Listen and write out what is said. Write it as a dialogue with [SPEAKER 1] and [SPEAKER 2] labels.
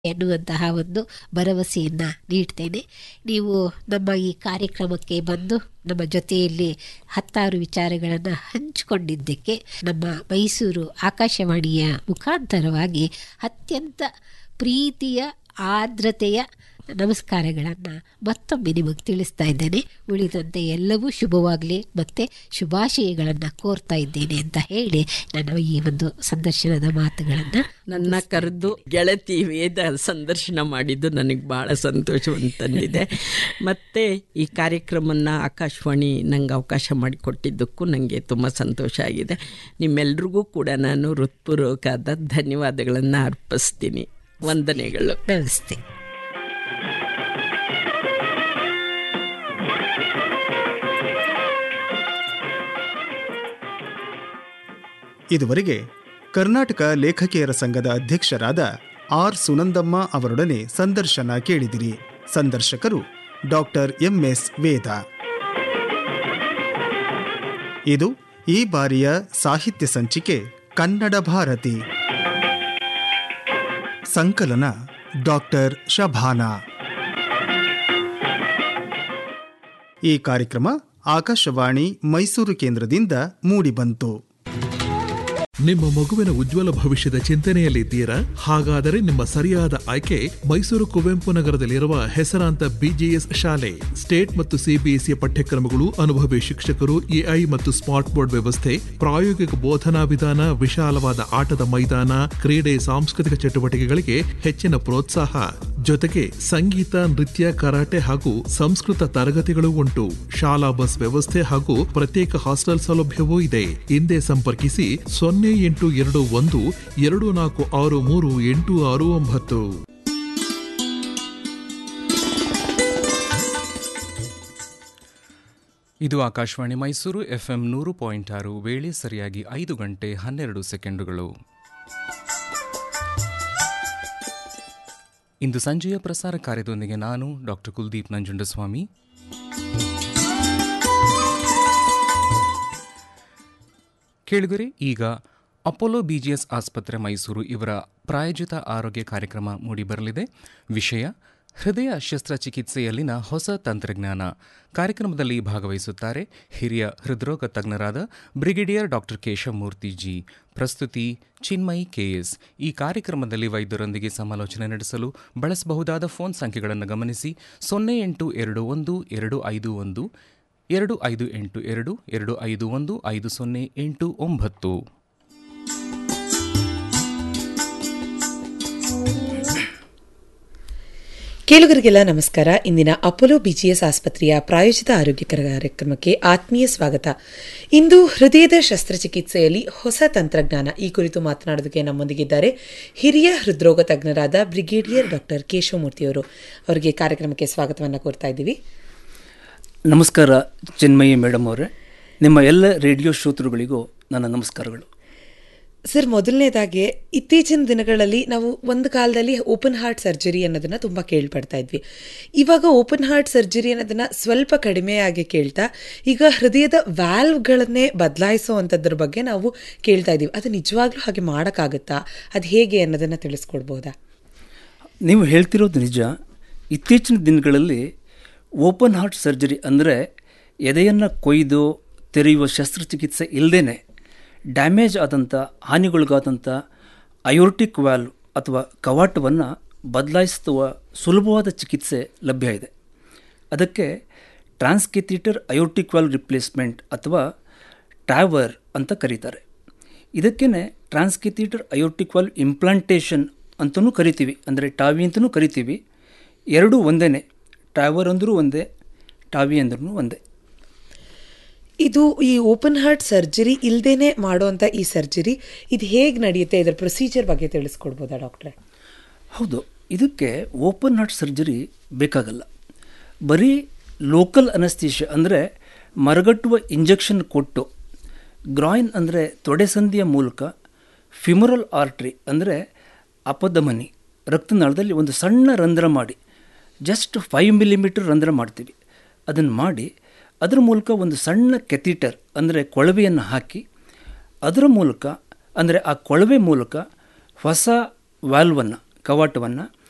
[SPEAKER 1] ಎನ್ನುವಂತಹ ಒಂದು ಭರವಸೆಯನ್ನು ನೀಡ್ತೇನೆ ನೀವು ನಮ್ಮ ಈ ಕಾರ್ಯಕ್ರಮಕ್ಕೆ ಬಂದು ನಮ್ಮ ಜೊತೆಯಲ್ಲಿ ಹತ್ತಾರು ವಿಚಾರಗಳನ್ನು ಹಂಚಿಕೊಂಡಿದ್ದಕ್ಕೆ ನಮ್ಮ ಮೈಸೂರು ಆಕಾಶವಾಣಿಯ ಮುಖಾಂತರವಾಗಿ ಅತ್ಯಂತ ಪ್ರೀತಿಯ ಆರ್ದ್ರತೆಯ ನಮಸ್ಕಾರಗಳನ್ನು ಮತ್ತೊಮ್ಮೆ ನಿಮಗೆ ತಿಳಿಸ್ತಾ ಇದ್ದೇನೆ ಉಳಿದಂತೆ ಎಲ್ಲವೂ ಶುಭವಾಗಲಿ ಮತ್ತು ಶುಭಾಶಯಗಳನ್ನು ಕೋರ್ತಾ ಇದ್ದೇನೆ ಅಂತ ಹೇಳಿ ನಾನು ಈ ಒಂದು ಸಂದರ್ಶನದ ಮಾತುಗಳನ್ನು
[SPEAKER 2] ನನ್ನ ಕರೆದು ಗೆಳತಿ ವೇದ ಸಂದರ್ಶನ ಮಾಡಿದ್ದು ನನಗೆ ಭಾಳ ಸಂತೋಷವನ್ನು ತಂದಿದೆ ಮತ್ತು ಈ ಕಾರ್ಯಕ್ರಮನ ಆಕಾಶವಾಣಿ ನಂಗೆ ಅವಕಾಶ ಮಾಡಿಕೊಟ್ಟಿದ್ದಕ್ಕೂ ನನಗೆ ತುಂಬ ಸಂತೋಷ ಆಗಿದೆ ನಿಮ್ಮೆಲ್ರಿಗೂ ಕೂಡ ನಾನು ಹೃತ್ಪೂರ್ವಕವಾದ ಧನ್ಯವಾದಗಳನ್ನು ಅರ್ಪಿಸ್ತೀನಿ ವಂದನೆಗಳು
[SPEAKER 1] ನಮಸ್ತೆ
[SPEAKER 3] ಇದುವರೆಗೆ ಕರ್ನಾಟಕ ಲೇಖಕಿಯರ ಸಂಘದ ಅಧ್ಯಕ್ಷರಾದ ಆರ್ ಸುನಂದಮ್ಮ ಅವರೊಡನೆ ಸಂದರ್ಶನ ಕೇಳಿದಿರಿ ಸಂದರ್ಶಕರು ಡಾಕ್ಟರ್ ಎಂಎಸ್ ವೇದ ಇದು ಈ ಬಾರಿಯ ಸಾಹಿತ್ಯ ಸಂಚಿಕೆ ಕನ್ನಡ ಭಾರತಿ ಸಂಕಲನ ಡಾಕ್ಟರ್ ಶಭಾನಾ ಈ ಕಾರ್ಯಕ್ರಮ ಆಕಾಶವಾಣಿ ಮೈಸೂರು ಕೇಂದ್ರದಿಂದ ಮೂಡಿಬಂತು
[SPEAKER 4] ನಿಮ್ಮ ಮಗುವಿನ ಉಜ್ವಲ ಭವಿಷ್ಯದ ಚಿಂತನೆಯಲ್ಲಿದ್ದೀರಾ ಹಾಗಾದರೆ ನಿಮ್ಮ ಸರಿಯಾದ ಆಯ್ಕೆ ಮೈಸೂರು ಕುವೆಂಪು ನಗರದಲ್ಲಿರುವ ಹೆಸರಾಂತ ಬಿಜಿಎಸ್ ಶಾಲೆ ಸ್ಟೇಟ್ ಮತ್ತು ಸಿಬಿಎಸ್ಇ ಪಠ್ಯಕ್ರಮಗಳು ಅನುಭವಿ ಶಿಕ್ಷಕರು ಎಐ ಮತ್ತು ಸ್ಮಾರ್ಟ್ ಬೋರ್ಡ್ ವ್ಯವಸ್ಥೆ ಪ್ರಾಯೋಗಿಕ ಬೋಧನಾ ವಿಧಾನ ವಿಶಾಲವಾದ ಆಟದ ಮೈದಾನ ಕ್ರೀಡೆ ಸಾಂಸ್ಕೃತಿಕ ಚಟುವಟಿಕೆಗಳಿಗೆ ಹೆಚ್ಚಿನ ಪ್ರೋತ್ಸಾಹ ಜೊತೆಗೆ ಸಂಗೀತ ನೃತ್ಯ ಕರಾಟೆ ಹಾಗೂ ಸಂಸ್ಕೃತ ತರಗತಿಗಳು ಉಂಟು ಶಾಲಾ ಬಸ್ ವ್ಯವಸ್ಥೆ ಹಾಗೂ ಪ್ರತ್ಯೇಕ ಹಾಸ್ಟೆಲ್ ಸೌಲಭ್ಯವೂ ಇದೆ ಹಿಂದೆ ಸಂಪರ್ಕಿಸಿ ಸೊನ್ನೆ ಎಂಟು ಎರಡು ಒಂದು ಎರಡು ನಾಲ್ಕು ಆರು ಮೂರು ಎಂಟು ಆರು ಒಂಬತ್ತು
[SPEAKER 5] ಇದು ಆಕಾಶವಾಣಿ ಮೈಸೂರು ಎಫ್ಎಂ ನೂರು ಪಾಯಿಂಟ್ ಆರು ವೇಳೆ ಸರಿಯಾಗಿ ಐದು ಗಂಟೆ ಹನ್ನೆರಡು ಸೆಕೆಂಡುಗಳು ಇಂದು ಸಂಜೆಯ ಪ್ರಸಾರ ಕಾರ್ಯದೊಂದಿಗೆ ನಾನು ಡಾಕ್ಟರ್ ಕುಲ್ದೀಪ್ ನಂಜುಂಡಸ್ವಾಮಿ ಕೇಳಿದರೆ ಈಗ ಅಪೋಲೋ ಬಿಜಿಎಸ್ ಆಸ್ಪತ್ರೆ ಮೈಸೂರು ಇವರ ಪ್ರಾಯೋಜಿತ ಆರೋಗ್ಯ ಕಾರ್ಯಕ್ರಮ ಮೂಡಿಬರಲಿದೆ ವಿಷಯ ಹೃದಯ ಶಸ್ತ್ರಚಿಕಿತ್ಸೆಯಲ್ಲಿನ ಹೊಸ ತಂತ್ರಜ್ಞಾನ ಕಾರ್ಯಕ್ರಮದಲ್ಲಿ ಭಾಗವಹಿಸುತ್ತಾರೆ ಹಿರಿಯ ಹೃದ್ರೋಗ ತಜ್ಞರಾದ ಬ್ರಿಗೇಡಿಯರ್ ಡಾಕ್ಟರ್ ಕೇಶವಮೂರ್ತಿ ಜಿ ಪ್ರಸ್ತುತಿ ಚಿನ್ಮಯಿ ಕೆಎಸ್ ಈ ಕಾರ್ಯಕ್ರಮದಲ್ಲಿ ವೈದ್ಯರೊಂದಿಗೆ ಸಮಾಲೋಚನೆ ನಡೆಸಲು ಬಳಸಬಹುದಾದ ಫೋನ್ ಸಂಖ್ಯೆಗಳನ್ನು ಗಮನಿಸಿ ಸೊನ್ನೆ ಎಂಟು ಎರಡು ಒಂದು ಎರಡು ಐದು ಒಂದು ಎರಡು ಐದು ಎಂಟು ಎರಡು ಎರಡು ಐದು ಒಂದು ಐದು ಸೊನ್ನೆ ಎಂಟು ಒಂಬತ್ತು
[SPEAKER 6] ಕೇಳುಗರಿಗೆಲ್ಲ ನಮಸ್ಕಾರ ಇಂದಿನ ಅಪೋಲೋ ಬಿಜಿಎಸ್ ಆಸ್ಪತ್ರೆಯ ಪ್ರಾಯೋಜಿತ ಆರೋಗ್ಯ ಕಾರ್ಯಕ್ರಮಕ್ಕೆ ಆತ್ಮೀಯ ಸ್ವಾಗತ ಇಂದು ಹೃದಯದ ಶಸ್ತ್ರಚಿಕಿತ್ಸೆಯಲ್ಲಿ ಹೊಸ ತಂತ್ರಜ್ಞಾನ ಈ ಕುರಿತು ಮಾತನಾಡೋದಕ್ಕೆ ನಮ್ಮೊಂದಿಗಿದ್ದಾರೆ ಹಿರಿಯ ಹೃದ್ರೋಗ ತಜ್ಞರಾದ ಬ್ರಿಗೇಡಿಯರ್ ಡಾಕ್ಟರ್ ಕೇಶವಮೂರ್ತಿಯವರು ಅವರಿಗೆ ಕಾರ್ಯಕ್ರಮಕ್ಕೆ ಸ್ವಾಗತವನ್ನು ಕೋರ್ತಾ ಇದ್ದೀವಿ
[SPEAKER 7] ನಮಸ್ಕಾರ ಚಿನ್ಮಯಿ ಮೇಡಮ್ ಅವರೇ ನಿಮ್ಮ ಎಲ್ಲ ರೇಡಿಯೋ ಶ್ರೋತೃಗಳಿಗೂ ನನ್ನ ನಮಸ್ಕಾರಗಳು
[SPEAKER 6] ಸರ್ ಮೊದಲನೇದಾಗಿ ಇತ್ತೀಚಿನ ದಿನಗಳಲ್ಲಿ ನಾವು ಒಂದು ಕಾಲದಲ್ಲಿ ಓಪನ್ ಹಾರ್ಟ್ ಸರ್ಜರಿ ಅನ್ನೋದನ್ನ ತುಂಬ ಕೇಳ್ಪಡ್ತಾ ಇದ್ವಿ ಇವಾಗ ಓಪನ್ ಹಾರ್ಟ್ ಸರ್ಜರಿ ಅನ್ನೋದನ್ನ ಸ್ವಲ್ಪ ಕಡಿಮೆಯಾಗಿ ಕೇಳ್ತಾ ಈಗ ಹೃದಯದ ವ್ಯಾಲ್ವ್ಗಳನ್ನೇ ಬದಲಾಯಿಸೋ ಅಂಥದ್ರ ಬಗ್ಗೆ ನಾವು ಕೇಳ್ತಾ ಇದ್ದೀವಿ ಅದು ನಿಜವಾಗ್ಲೂ ಹಾಗೆ ಮಾಡೋಕ್ಕಾಗುತ್ತಾ ಅದು ಹೇಗೆ ಅನ್ನೋದನ್ನು ತಿಳಿಸ್ಕೊಡ್ಬೋದಾ
[SPEAKER 7] ನೀವು ಹೇಳ್ತಿರೋದು ನಿಜ ಇತ್ತೀಚಿನ ದಿನಗಳಲ್ಲಿ ಓಪನ್ ಹಾರ್ಟ್ ಸರ್ಜರಿ ಅಂದರೆ ಎದೆಯನ್ನು ಕೊಯ್ದು ತೆರೆಯುವ ಶಸ್ತ್ರಚಿಕಿತ್ಸೆ ಇಲ್ಲದೇ ಡ್ಯಾಮೇಜ್ ಆದಂಥ ಹಾನಿಗೊಳಗಾದಂಥ ಅಯೋರ್ಟಿಕ್ ವ್ಯಾಲ್ವ್ ಅಥವಾ ಕವಾಟವನ್ನು ಬದಲಾಯಿಸುವ ಸುಲಭವಾದ ಚಿಕಿತ್ಸೆ ಲಭ್ಯ ಇದೆ ಅದಕ್ಕೆ ಟ್ರಾನ್ಸ್ಕೆಥೀಟರ್ ಅಯೋರ್ಟಿಕ್ ವ್ಯಾಲ್ವ್ ರಿಪ್ಲೇಸ್ಮೆಂಟ್ ಅಥವಾ ಟ್ಯಾವರ್ ಅಂತ ಕರೀತಾರೆ ಇದಕ್ಕೇ ಟ್ರಾನ್ಸ್ಕೆಥೀಟರ್ ಅಯೋರ್ಟಿಕ್ ವಾಲ್ವ್ ಇಂಪ್ಲಾಂಟೇಷನ್ ಅಂತಲೂ ಕರಿತೀವಿ ಅಂದರೆ ಟಾವಿ ಅಂತಲೂ ಕರಿತೀವಿ ಎರಡೂ ಒಂದೇ ಟ್ಯಾವರ್ ಅಂದರೂ ಒಂದೇ ಟಾವಿ ಅಂದ್ರೂ ಒಂದೇ
[SPEAKER 6] ಇದು ಈ ಓಪನ್ ಹಾರ್ಟ್ ಸರ್ಜರಿ ಇಲ್ಲದೇನೆ ಮಾಡುವಂಥ ಈ ಸರ್ಜರಿ ಇದು ಹೇಗೆ ನಡೆಯುತ್ತೆ ಇದರ ಪ್ರೊಸೀಜರ್ ಬಗ್ಗೆ ತಿಳಿಸ್ಕೊಡ್ಬೋದಾ ಡಾಕ್ಟ್ರೆ
[SPEAKER 7] ಹೌದು ಇದಕ್ಕೆ ಓಪನ್ ಹಾರ್ಟ್ ಸರ್ಜರಿ ಬೇಕಾಗಲ್ಲ ಬರೀ ಲೋಕಲ್ ಅನಸ್ತೀಶ ಅಂದರೆ ಮರಗಟ್ಟುವ ಇಂಜೆಕ್ಷನ್ ಕೊಟ್ಟು ಗ್ರಾಯಿನ್ ಅಂದರೆ ತೊಡೆಸಂದಿಯ ಮೂಲಕ ಫಿಮರಲ್ ಆರ್ಟ್ರಿ ಅಂದರೆ ಅಪಧಮನಿ ರಕ್ತನಾಳದಲ್ಲಿ ಒಂದು ಸಣ್ಣ ರಂಧ್ರ ಮಾಡಿ ಜಸ್ಟ್ ಫೈವ್ ಮಿಲಿಮೀಟರ್ ರಂಧ್ರ ಮಾಡ್ತೀವಿ ಅದನ್ನು ಮಾಡಿ ಅದರ ಮೂಲಕ ಒಂದು ಸಣ್ಣ ಕೆಥೀಟರ್ ಅಂದರೆ ಕೊಳವೆಯನ್ನು ಹಾಕಿ ಅದರ ಮೂಲಕ ಅಂದರೆ ಆ ಕೊಳವೆ ಮೂಲಕ ಹೊಸ ವ್ಯಾಲ್ವನ್ನು ಕವಾಟವನ್ನು